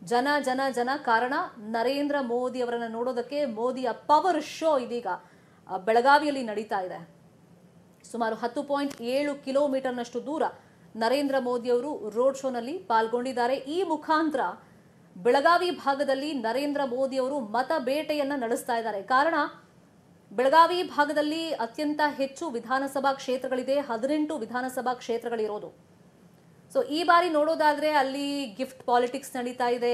ಜನ ಜನ ಜನ ಕಾರಣ ನರೇಂದ್ರ ಮೋದಿ ಅವರನ್ನ ನೋಡೋದಕ್ಕೆ ಮೋದಿಯ ಪವರ್ ಶೋ ಇದೀಗ ಆ, ಬೆಳಗಾವಿಯಲ್ಲಿ ನಡೀತಾ ಇದೆ ಸುಮಾರು ಹತ್ತು ಪಾಯಿಂಟ್ ಏಳು ಕಿಲೋಮೀಟರ್ನಷ್ಟು ದೂರ ನರೇಂದ್ರ ಮೋದಿ ಅವರು ರೋಡ್ ಶೋನಲ್ಲಿ ಪಾಲ್ಗೊಂಡಿದ್ದಾರೆ ಈ ಮುಖಾಂತರ ಬೆಳಗಾವಿ ಭಾಗದಲ್ಲಿ ನರೇಂದ್ರ ಮೋದಿ ಅವರು ಮತ ಬೇಟೆಯನ್ನ ನಡೆಸ್ತಾ ಇದ್ದಾರೆ ಕಾರಣ ಬೆಳಗಾವಿ ಭಾಗದಲ್ಲಿ ಅತ್ಯಂತ ಹೆಚ್ಚು ವಿಧಾನಸಭಾ ಕ್ಷೇತ್ರಗಳಿದೆ ಹದಿನೆಂಟು ವಿಧಾನಸಭಾ ಕ್ಷೇತ್ರಗಳಿರೋದು ಸೊ ಈ ಬಾರಿ ನೋಡೋದಾದ್ರೆ ಅಲ್ಲಿ ಗಿಫ್ಟ್ ಪಾಲಿಟಿಕ್ಸ್ ನಡೀತಾ ಇದೆ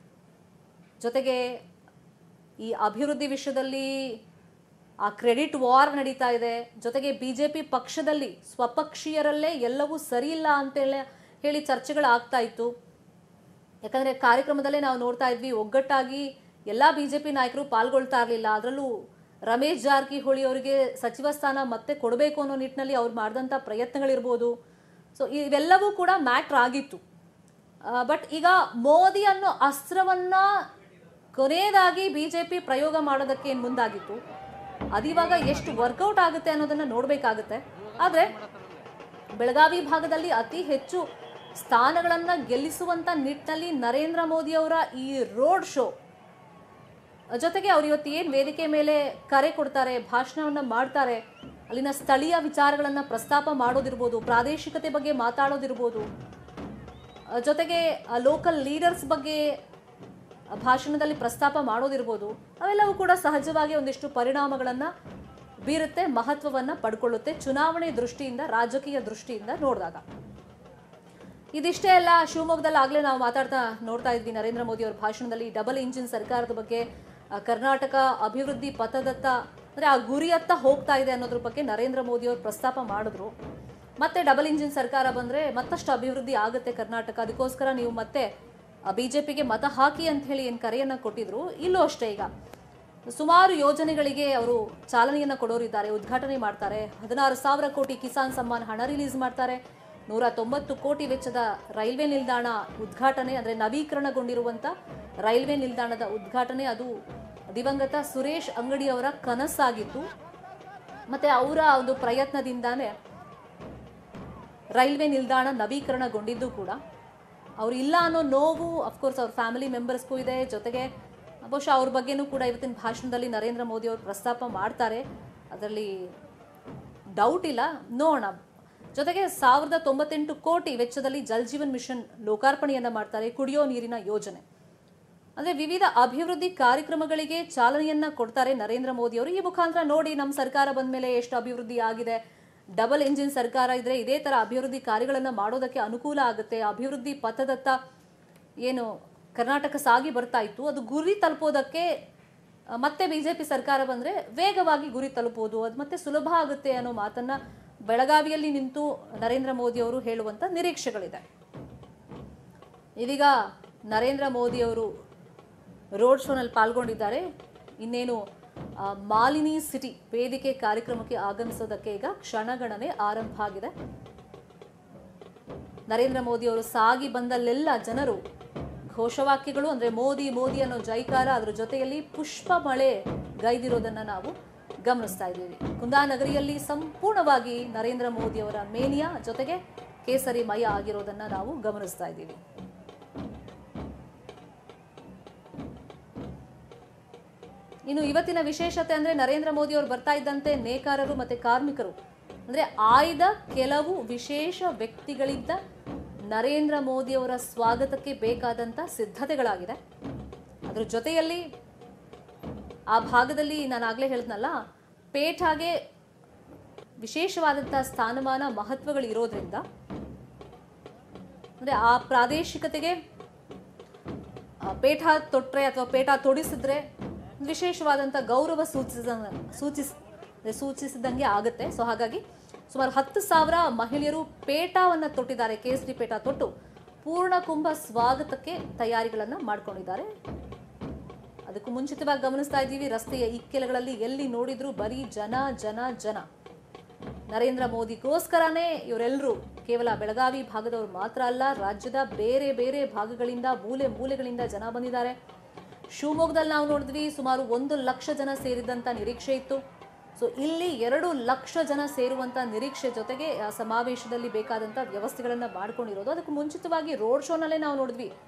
ಜೊತೆಗೆ ಈ ಅಭಿವೃದ್ಧಿ ವಿಷಯದಲ್ಲಿ ಆ ಕ್ರೆಡಿಟ್ ವಾರ್ ನಡೀತಾ ಇದೆ ಜೊತೆಗೆ ಬಿಜೆಪಿ ಪಕ್ಷದಲ್ಲಿ ಸ್ವಪಕ್ಷೀಯರಲ್ಲೇ ಎಲ್ಲವೂ ಸರಿ ಇಲ್ಲ ಅಂತೇಳಿ ಹೇಳಿ ಚರ್ಚೆಗಳಾಗ್ತಾ ಇತ್ತು ಯಾಕಂದ್ರೆ ಕಾರ್ಯಕ್ರಮದಲ್ಲೇ ನಾವು ನೋಡ್ತಾ ಇದ್ವಿ ಒಗ್ಗಟ್ಟಾಗಿ ಎಲ್ಲಾ ಬಿಜೆಪಿ ನಾಯಕರು ಪಾಲ್ಗೊಳ್ತಾ ಇರಲಿಲ್ಲ ಅದರಲ್ಲೂ ರಮೇಶ್ ಜಾರಕಿಹೊಳಿ ಅವರಿಗೆ ಸಚಿವ ಸ್ಥಾನ ಮತ್ತೆ ಕೊಡಬೇಕು ಅನ್ನೋ ನಿಟ್ಟಿನಲ್ಲಿ ಅವ್ರು ಮಾಡಿದಂಥ ಪ್ರಯತ್ನಗಳಿರ್ಬೋದು ಸೊ ಇವೆಲ್ಲವೂ ಕೂಡ ಮ್ಯಾಟ್ರ್ ಆಗಿತ್ತು ಬಟ್ ಈಗ ಮೋದಿ ಅನ್ನೋ ಅಸ್ತ್ರವನ್ನ ಕೊನೆಯದಾಗಿ ಬಿಜೆಪಿ ಪ್ರಯೋಗ ಮಾಡೋದಕ್ಕೆ ಏನ್ ಮುಂದಾಗಿತ್ತು ಅದಿವಾಗ ಎಷ್ಟು ವರ್ಕೌಟ್ ಆಗುತ್ತೆ ಅನ್ನೋದನ್ನ ನೋಡ್ಬೇಕಾಗುತ್ತೆ ಆದ್ರೆ ಬೆಳಗಾವಿ ಭಾಗದಲ್ಲಿ ಅತಿ ಹೆಚ್ಚು ಸ್ಥಾನಗಳನ್ನ ಗೆಲ್ಲಿಸುವಂತ ನಿಟ್ಟಿನಲ್ಲಿ ನರೇಂದ್ರ ಮೋದಿ ಅವರ ಈ ರೋಡ್ ಶೋ ಜೊತೆಗೆ ಅವ್ರು ಇವತ್ತು ಏನು ವೇದಿಕೆ ಮೇಲೆ ಕರೆ ಕೊಡ್ತಾರೆ ಭಾಷಣವನ್ನ ಮಾಡ್ತಾರೆ ಅಲ್ಲಿನ ಸ್ಥಳೀಯ ವಿಚಾರಗಳನ್ನ ಪ್ರಸ್ತಾಪ ಮಾಡೋದಿರ್ಬೋದು ಪ್ರಾದೇಶಿಕತೆ ಬಗ್ಗೆ ಮಾತಾಡೋದಿರ್ಬೋದು ಅಹ್, ಜೊತೆಗೆ ಲೋಕಲ್ ಲೀಡರ್ಸ್ ಬಗ್ಗೆ ಭಾಷಣದಲ್ಲಿ ಪ್ರಸ್ತಾಪ ಮಾಡೋದಿರ್ಬೋದು ಅವೆಲ್ಲವೂ ಕೂಡ ಸಹಜವಾಗಿ ಒಂದಿಷ್ಟು ಪರಿಣಾಮಗಳನ್ನ ಬೀರುತ್ತೆ ಮಹತ್ವವನ್ನ ಪಡ್ಕೊಳ್ಳುತ್ತೆ ಚುನಾವಣೆ ದೃಷ್ಟಿಯಿಂದ ರಾಜಕೀಯ ದೃಷ್ಟಿಯಿಂದ ನೋಡಿದಾಗ ಇದಿಷ್ಟೇ ಅಲ್ಲ ಶಿವಮೊಗ್ಗದಲ್ಲಿ ಆಗ್ಲೇ ನಾವು ಮಾತಾಡ್ತಾ ನೋಡ್ತಾ ಇದ್ವಿ ನರೇಂದ್ರ ಮೋದಿ ಅವರ ಭಾಷಣದಲ್ಲಿ ಡಬಲ್ ಇಂಜಿನ್ ಸರ್ಕಾರದ ಬಗ್ಗೆ ಆ, ಕರ್ನಾಟಕ ಅಭಿವೃದ್ಧಿ ಪಥದತ್ತ ಅಂದ್ರೆ ಆ ಗುರಿಯತ್ತ ಹೋಗ್ತಾ ಇದೆ ಅನ್ನೋದ್ರ ಬಗ್ಗೆ ನರೇಂದ್ರ ಮೋದಿ ಅವರು ಪ್ರಸ್ತಾಪ ಮಾಡಿದ್ರು ಮತ್ತೆ ಡಬಲ್ ಇಂಜಿನ್ ಸರ್ಕಾರ ಬಂದ್ರೆ ಮತ್ತಷ್ಟು ಅಭಿವೃದ್ಧಿ ಆಗುತ್ತೆ ಕರ್ನಾಟಕ ಅದಕ್ಕೋಸ್ಕರ ನೀವು ಮತ್ತೆ ಬಿಜೆಪಿಗೆ ಮತ ಹಾಕಿ ಅಂತ ಹೇಳಿ ಏನು ಕರೆಯನ್ನ ಕೊಟ್ಟಿದ್ರು ಇಲ್ಲೂ ಅಷ್ಟೇ ಈಗ ಸುಮಾರು ಯೋಜನೆಗಳಿಗೆ ಅವರು ಚಾಲನೆಯನ್ನ ಕೊಡೋರಿದ್ದಾರೆ ಉದ್ಘಾಟನೆ ಮಾಡ್ತಾರೆ ಹದಿನಾರು ಸಾವಿರ ಕೋಟಿ ಕಿಸಾನ್ ಸಮ್ಮಾನ್ ಹಣ ರಿಲೀಸ್ ಮಾಡ್ತಾರೆ ನೂರ ತೊಂಬತ್ತು ಕೋಟಿ ವೆಚ್ಚದ ರೈಲ್ವೆ ನಿಲ್ದಾಣ ಉದ್ಘಾಟನೆ ಅಂದ್ರೆ ನವೀಕರಣಗೊಂಡಿರುವಂತ ರೈಲ್ವೆ ನಿಲ್ದಾಣದ ಉದ್ಘಾಟನೆ ಅದು ದಿವಂಗತ ಸುರೇಶ್ ಅಂಗಡಿ ಅವರ ಕನಸಾಗಿತ್ತು ಮತ್ತೆ ಅವರ ಒಂದು ಪ್ರಯತ್ನದಿಂದಾನೇ ರೈಲ್ವೆ ನಿಲ್ದಾಣ ನವೀಕರಣಗೊಂಡಿದ್ದು ಕೂಡ ಅವ್ರು ಇಲ್ಲ ಅನ್ನೋ ನೋವು ಅಫ್ಕೋರ್ಸ್ ಅವ್ರ ಫ್ಯಾಮಿಲಿ ಮೆಂಬರ್ಸ್ಗೂ ಇದೆ ಜೊತೆಗೆ ಬಹುಶಃ ಅವ್ರ ಬಗ್ಗೆನೂ ಕೂಡ ಇವತ್ತಿನ ಭಾಷಣದಲ್ಲಿ ನರೇಂದ್ರ ಮೋದಿ ಅವರು ಪ್ರಸ್ತಾಪ ಮಾಡ್ತಾರೆ ಅದರಲ್ಲಿ ಡೌಟ್ ಇಲ್ಲ ನೋಡೋಣ ಜೊತೆಗೆ ಸಾವಿರದ ತೊಂಬತ್ತೆಂಟು ಕೋಟಿ ವೆಚ್ಚದಲ್ಲಿ ಜಲ್ ಜೀವನ್ ಮಿಷನ್ ಲೋಕಾರ್ಪಣೆಯನ್ನ ಮಾಡ್ತಾರೆ ಕುಡಿಯೋ ನೀರಿನ ಯೋಜನೆ ಅಂದ್ರೆ ವಿವಿಧ ಅಭಿವೃದ್ಧಿ ಕಾರ್ಯಕ್ರಮಗಳಿಗೆ ಚಾಲನೆಯನ್ನ ಕೊಡ್ತಾರೆ ನರೇಂದ್ರ ಮೋದಿ ಅವರು ಈ ಮುಖಾಂತರ ನೋಡಿ ನಮ್ಮ ಸರ್ಕಾರ ಬಂದ ಮೇಲೆ ಎಷ್ಟು ಅಭಿವೃದ್ಧಿ ಆಗಿದೆ ಡಬಲ್ ಇಂಜಿನ್ ಸರ್ಕಾರ ಇದ್ರೆ ಇದೇ ತರ ಅಭಿವೃದ್ಧಿ ಕಾರ್ಯಗಳನ್ನ ಮಾಡೋದಕ್ಕೆ ಅನುಕೂಲ ಆಗುತ್ತೆ ಅಭಿವೃದ್ಧಿ ಪಥದತ್ತ ಏನು ಕರ್ನಾಟಕ ಸಾಗಿ ಬರ್ತಾ ಇತ್ತು ಅದು ಗುರಿ ತಲುಪೋದಕ್ಕೆ ಆ, ಮತ್ತೆ ಬಿಜೆಪಿ ಸರ್ಕಾರ ಬಂದ್ರೆ ವೇಗವಾಗಿ ಗುರಿ ತಲುಪೋದು ಅದು ಮತ್ತೆ ಸುಲಭ ಆಗುತ್ತೆ ಅನ್ನೋ ಮಾತನ್ನ ಬೆಳಗಾವಿಯಲ್ಲಿ ನಿಂತು ನರೇಂದ್ರ ಮೋದಿ ಅವರು ಹೇಳುವಂತ ನಿರೀಕ್ಷೆಗಳಿದೆ ಇದೀಗ ನರೇಂದ್ರ ಮೋದಿ ಅವರು ರೋಡ್ ಶೋನಲ್ಲಿ ಪಾಲ್ಗೊಂಡಿದ್ದಾರೆ ಇನ್ನೇನು ಆ, ಮಾಲಿನಿ ಸಿಟಿ ವೇದಿಕೆ ಕಾರ್ಯಕ್ರಮಕ್ಕೆ ಆಗಮಿಸೋದಕ್ಕೆ ಈಗ ಕ್ಷಣಗಣನೆ ಆರಂಭ ಆಗಿದೆ ನರೇಂದ್ರ ಮೋದಿ ಅವರು ಸಾಗಿ ಬಂದಲ್ಲೆಲ್ಲ ಜನರು ಘೋಷವಾಕ್ಯಗಳು ಅಂದ್ರೆ ಮೋದಿ ಮೋದಿ ಅನ್ನೋ ಜೈಕಾರ ಅದರ ಜೊತೆಯಲ್ಲಿ ಪುಷ್ಪ ಮಳೆ ಗೈದಿರೋದನ್ನ ನಾವು ಗಮನಿಸ್ತಾ ಇದ್ದೀವಿ ಕುಂದಾನಗರಿಯಲ್ಲಿ ಸಂಪೂರ್ಣವಾಗಿ ನರೇಂದ್ರ ಮೋದಿ ಅವರ ಮೇನಿಯಾ ಜೊತೆಗೆ ಕೇಸರಿ ಮಯ ಆಗಿರೋದನ್ನ ನಾವು ಗಮನಿಸ್ತಾ ಇದ್ದೀವಿ ಇನ್ನು ಇವತ್ತಿನ ವಿಶೇಷತೆ ಅಂದ್ರೆ ನರೇಂದ್ರ ಮೋದಿ ಅವರು ಬರ್ತಾ ಇದ್ದಂತೆ ನೇಕಾರರು ಮತ್ತೆ ಕಾರ್ಮಿಕರು ಅಂದ್ರೆ ಆಯ್ದ ಕೆಲವು ವಿಶೇಷ ವ್ಯಕ್ತಿಗಳಿದ್ದ ನರೇಂದ್ರ ಮೋದಿ ಅವರ ಸ್ವಾಗತಕ್ಕೆ ಬೇಕಾದಂತ ಸಿದ್ಧತೆಗಳಾಗಿದೆ ಅದ್ರ ಜೊತೆಯಲ್ಲಿ ಆ ಭಾಗದಲ್ಲಿ ನಾನು ಆಗ್ಲೇ ಹೇಳಿದ್ನಲ್ಲ ಪೇಠಾಗೆ ವಿಶೇಷವಾದಂತಹ ಸ್ಥಾನಮಾನ ಮಹತ್ವಗಳು ಇರೋದ್ರಿಂದ ಅಂದ್ರೆ ಆ ಪ್ರಾದೇಶಿಕತೆಗೆ ಆ, ಪೇಠ ತೊಟ್ರೆ ಅಥವಾ ಪೇಠ ತೊಡಿಸಿದ್ರೆ ವಿಶೇಷವಾದಂಥ ಗೌರವ ಸೂಚಿಸಿದ ಸೂಚಿಸ್ ಅಂದ್ರೆ ಸೂಚಿಸಿದಂಗೆ ಆಗುತ್ತೆ ಸೊ ಹಾಗಾಗಿ ಸುಮಾರು ಹತ್ತು ಸಾವಿರ ಮಹಿಳೆಯರು ಪೇಟವನ್ನು ತೊಟ್ಟಿದ್ದಾರೆ ಕೇಸರಿ ಪೇಟ ತೊಟ್ಟು ಪೂರ್ಣ ಕುಂಭ ಸ್ವಾಗತಕ್ಕೆ ತಯಾರಿಗಳನ್ನ ಮಾಡ್ಕೊಂಡಿದ್ದಾರೆ ಅದಕ್ಕೂ ಮುಂಚಿತವಾಗಿ ಗಮನಿಸ್ತಾ ಇದ್ದೀವಿ ರಸ್ತೆಯ ಇಕ್ಕೆಲಗಳಲ್ಲಿ ಎಲ್ಲಿ ನೋಡಿದ್ರು ಬರೀ ಜನ ಜನ ಜನ ನರೇಂದ್ರ ಮೋದಿಗೋಸ್ಕರನೇ ಇವರೆಲ್ಲರೂ ಕೇವಲ ಬೆಳಗಾವಿ ಭಾಗದವರು ಮಾತ್ರ ಅಲ್ಲ ರಾಜ್ಯದ ಬೇರೆ ಬೇರೆ ಭಾಗಗಳಿಂದ ಮೂಲೆ ಮೂಲೆಗಳಿಂದ ಜನ ಬಂದಿದ್ದಾರೆ ಶಿವಮೊಗ್ಗದಲ್ಲಿ ನಾವು ನೋಡಿದ್ವಿ ಸುಮಾರು ಒಂದು ಲಕ್ಷ ಜನ ಸೇರಿದಂತ ನಿರೀಕ್ಷೆ ಇತ್ತು ಸೊ ಇಲ್ಲಿ ಎರಡು ಲಕ್ಷ ಜನ ಸೇರುವಂತ ನಿರೀಕ್ಷೆ ಜೊತೆಗೆ ಆ ಸಮಾವೇಶದಲ್ಲಿ ಬೇಕಾದಂತ ವ್ಯವಸ್ಥೆಗಳನ್ನ ಮಾಡ್ಕೊಂಡಿರೋದು ಅದಕ್ಕೆ ಮುಂಚಿತವಾಗಿ ರೋಡ್ ಶೋನಲ್ಲೇ ನಾವು ನೋಡಿದ್ವಿ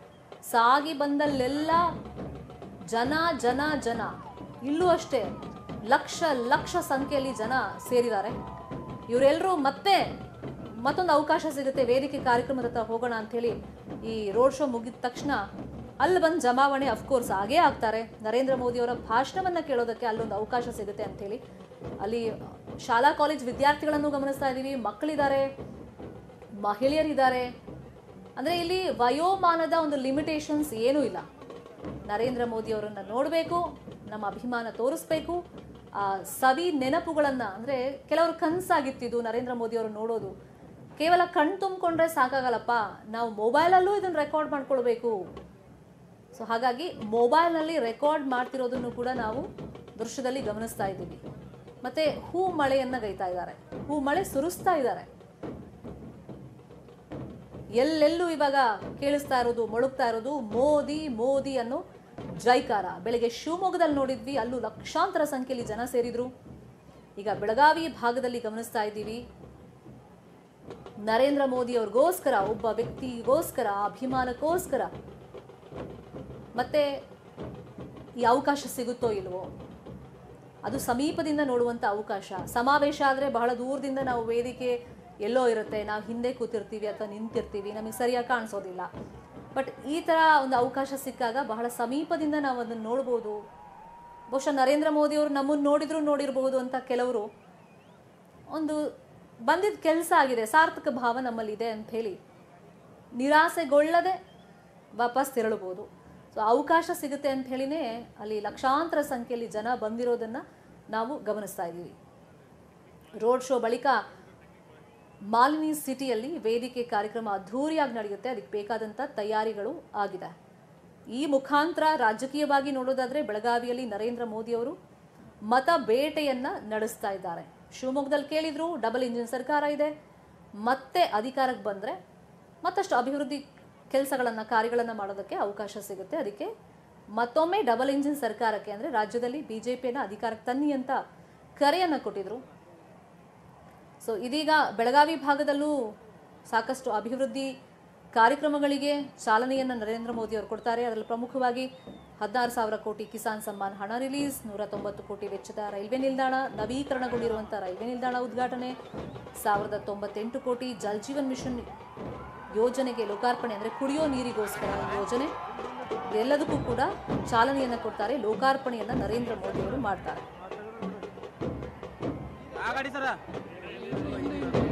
ಸಾಗಿ ಬಂದಲ್ಲೆಲ್ಲ ಜನ ಜನ ಜನ ಇಲ್ಲೂ ಅಷ್ಟೇ ಲಕ್ಷ ಲಕ್ಷ ಸಂಖ್ಯೆಯಲ್ಲಿ ಜನ ಸೇರಿದ್ದಾರೆ ಇವರೆಲ್ಲರೂ ಮತ್ತೆ ಮತ್ತೊಂದು ಅವಕಾಶ ಸಿಗುತ್ತೆ ವೇದಿಕೆ ಕಾರ್ಯಕ್ರಮದ ಹತ್ರ ಹೋಗೋಣ ಅಂಥೇಳಿ ಈ ರೋಡ್ ಶೋ ಮುಗಿದ ತಕ್ಷಣ ಅಲ್ಲಿ ಬಂದು ಜಮಾವಣೆ ಅಫ್ಕೋರ್ಸ್ ಆಗೇ ಆಗ್ತಾರೆ ನರೇಂದ್ರ ಮೋದಿ ಅವರ ಭಾಷಣವನ್ನ ಕೇಳೋದಕ್ಕೆ ಅಲ್ಲೊಂದು ಅವಕಾಶ ಸಿಗುತ್ತೆ ಅಂಥೇಳಿ ಅಲ್ಲಿ ಶಾಲಾ ಕಾಲೇಜ್ ವಿದ್ಯಾರ್ಥಿಗಳನ್ನು ಗಮನಿಸ್ತಾ ಇದ್ದೀವಿ ಮಕ್ಕಳಿದ್ದಾರೆ ಮಹಿಳೆಯರಿದ್ದಾರೆ ಅಂದರೆ ಇಲ್ಲಿ ವಯೋಮಾನದ ಒಂದು ಲಿಮಿಟೇಷನ್ಸ್ ಏನೂ ಇಲ್ಲ ನರೇಂದ್ರ ಮೋದಿ ಅವರನ್ನ ನೋಡಬೇಕು ನಮ್ಮ ಅಭಿಮಾನ ತೋರಿಸ್ಬೇಕು ಆ ಸವಿ ನೆನಪುಗಳನ್ನು ಅಂದರೆ ಕೆಲವರು ಕನಸಾಗಿತ್ತಿದ್ದು ನರೇಂದ್ರ ಮೋದಿ ಅವರು ನೋಡೋದು ಕೇವಲ ಕಣ್ ತುಂಬಿಕೊಂಡ್ರೆ ಸಾಕಾಗಲ್ಲಪ್ಪ ನಾವು ಮೊಬೈಲಲ್ಲೂ ಇದನ್ನು ರೆಕಾರ್ಡ್ ಮಾಡ್ಕೊಳ್ಬೇಕು ಸೊ ಹಾಗಾಗಿ ಮೊಬೈಲ್ನಲ್ಲಿ ರೆಕಾರ್ಡ್ ಮಾಡ್ತಿರೋದನ್ನು ಕೂಡ ನಾವು ದೃಶ್ಯದಲ್ಲಿ ಗಮನಿಸ್ತಾ ಇದ್ದೀವಿ ಮತ್ತೆ ಹೂ ಮಳೆಯನ್ನ ಗೈತಾ ಇದ್ದಾರೆ ಹೂ ಮಳೆ ಸುರಿಸ್ತಾ ಇದ್ದಾರೆ ಎಲ್ಲೆಲ್ಲೂ ಇವಾಗ ಕೇಳಿಸ್ತಾ ಇರೋದು ಮೊಳಗ್ತಾ ಇರೋದು ಮೋದಿ ಮೋದಿ ಅನ್ನೋ ಜೈಕಾರ ಬೆಳಗ್ಗೆ ಶಿವಮೊಗ್ಗದಲ್ಲಿ ನೋಡಿದ್ವಿ ಅಲ್ಲೂ ಲಕ್ಷಾಂತರ ಸಂಖ್ಯೆಯಲ್ಲಿ ಜನ ಸೇರಿದ್ರು ಈಗ ಬೆಳಗಾವಿ ಭಾಗದಲ್ಲಿ ಗಮನಿಸ್ತಾ ಇದ್ದೀವಿ ನರೇಂದ್ರ ಮೋದಿ ಅವ್ರಿಗೋಸ್ಕರ ಒಬ್ಬ ವ್ಯಕ್ತಿಗೋಸ್ಕರ ಅಭಿಮಾನಕ್ಕೋಸ್ಕರ ಮತ್ತೆ ಈ ಅವಕಾಶ ಸಿಗುತ್ತೋ ಇಲ್ವೋ ಅದು ಸಮೀಪದಿಂದ ನೋಡುವಂಥ ಅವಕಾಶ ಸಮಾವೇಶ ಆದರೆ ಬಹಳ ದೂರದಿಂದ ನಾವು ವೇದಿಕೆ ಎಲ್ಲೋ ಇರುತ್ತೆ ನಾವು ಹಿಂದೆ ಕೂತಿರ್ತೀವಿ ಅಥವಾ ನಿಂತಿರ್ತೀವಿ ನಮಗೆ ಸರಿಯಾಗಿ ಕಾಣಿಸೋದಿಲ್ಲ ಬಟ್ ಈ ಥರ ಒಂದು ಅವಕಾಶ ಸಿಕ್ಕಾಗ ಬಹಳ ಸಮೀಪದಿಂದ ನಾವು ಅದನ್ನು ನೋಡ್ಬೋದು ಬಹುಶಃ ನರೇಂದ್ರ ಮೋದಿ ಅವರು ನಮ್ಮನ್ನು ನೋಡಿದ್ರು ನೋಡಿರಬಹುದು ಅಂತ ಕೆಲವರು ಒಂದು ಬಂದಿದ್ದ ಕೆಲಸ ಆಗಿದೆ ಸಾರ್ಥಕ ಭಾವ ನಮ್ಮಲ್ಲಿದೆ ಅಂತ ಹೇಳಿ ನಿರಾಸೆಗೊಳ್ಳದೆ ವಾಪಸ್ ತೆರಳಬಹುದು ಸೊ ಅವಕಾಶ ಸಿಗುತ್ತೆ ಅಂತ ಹೇಳಿನೇ ಅಲ್ಲಿ ಲಕ್ಷಾಂತರ ಸಂಖ್ಯೆಯಲ್ಲಿ ಜನ ಬಂದಿರೋದನ್ನ ನಾವು ಗಮನಿಸ್ತಾ ಇದ್ದೀವಿ ರೋಡ್ ಶೋ ಬಳಿಕ ಮಾಲಿನಿ ಸಿಟಿಯಲ್ಲಿ ವೇದಿಕೆ ಕಾರ್ಯಕ್ರಮ ಅದ್ಧೂರಿಯಾಗಿ ನಡೆಯುತ್ತೆ ಅದಕ್ಕೆ ಬೇಕಾದಂಥ ತಯಾರಿಗಳು ಆಗಿದೆ ಈ ಮುಖಾಂತರ ರಾಜಕೀಯವಾಗಿ ನೋಡೋದಾದ್ರೆ ಬೆಳಗಾವಿಯಲ್ಲಿ ನರೇಂದ್ರ ಮೋದಿ ಅವರು ಮತ ಬೇಟೆಯನ್ನ ನಡೆಸ್ತಾ ಇದ್ದಾರೆ ಶಿವಮೊಗ್ಗದಲ್ಲಿ ಕೇಳಿದ್ರು ಡಬಲ್ ಇಂಜಿನ್ ಸರ್ಕಾರ ಇದೆ ಮತ್ತೆ ಅಧಿಕಾರಕ್ಕೆ ಬಂದ್ರೆ ಮತ್ತಷ್ಟು ಅಭಿವೃದ್ಧಿ ಕೆಲಸಗಳನ್ನು ಕಾರ್ಯಗಳನ್ನು ಮಾಡೋದಕ್ಕೆ ಅವಕಾಶ ಸಿಗುತ್ತೆ ಅದಕ್ಕೆ ಮತ್ತೊಮ್ಮೆ ಡಬಲ್ ಇಂಜಿನ್ ಸರ್ಕಾರಕ್ಕೆ ಅಂದರೆ ರಾಜ್ಯದಲ್ಲಿ ಬಿ ಜೆ ಪಿಯನ್ನು ಅಧಿಕಾರಕ್ಕೆ ತನ್ನಿ ಅಂತ ಕರೆಯನ್ನು ಕೊಟ್ಟಿದ್ರು ಸೊ ಇದೀಗ ಬೆಳಗಾವಿ ಭಾಗದಲ್ಲೂ ಸಾಕಷ್ಟು ಅಭಿವೃದ್ಧಿ ಕಾರ್ಯಕ್ರಮಗಳಿಗೆ ಚಾಲನೆಯನ್ನು ನರೇಂದ್ರ ಮೋದಿ ಅವರು ಕೊಡ್ತಾರೆ ಅದರಲ್ಲಿ ಪ್ರಮುಖವಾಗಿ ಹದಿನಾರು ಸಾವಿರ ಕೋಟಿ ಕಿಸಾನ್ ಸಮ್ಮಾನ್ ಹಣ ರಿಲೀಸ್ ನೂರ ತೊಂಬತ್ತು ಕೋಟಿ ವೆಚ್ಚದ ರೈಲ್ವೆ ನಿಲ್ದಾಣ ನವೀಕರಣಗೊಂಡಿರುವಂಥ ರೈಲ್ವೆ ನಿಲ್ದಾಣ ಉದ್ಘಾಟನೆ ಸಾವಿರದ ತೊಂಬತ್ತೆಂಟು ಕೋಟಿ ಜಲ್ ಜೀವನ್ ಮಿಷನ್ ಯೋಜನೆಗೆ ಲೋಕಾರ್ಪಣೆ ಅಂದರೆ ಕುಡಿಯೋ ನೀರಿಗೋಸ್ಕರ ಯೋಜನೆ ಎಲ್ಲದಕ್ಕೂ ಕೂಡ ಚಾಲನೆಯನ್ನು ಕೊಡ್ತಾರೆ ಲೋಕಾರ್ಪಣೆಯನ್ನು ನರೇಂದ್ರ ಮೋದಿ ಅವರು ಮಾಡ್ತಾರೆ ಆ ಗಾಡಿ ಸರ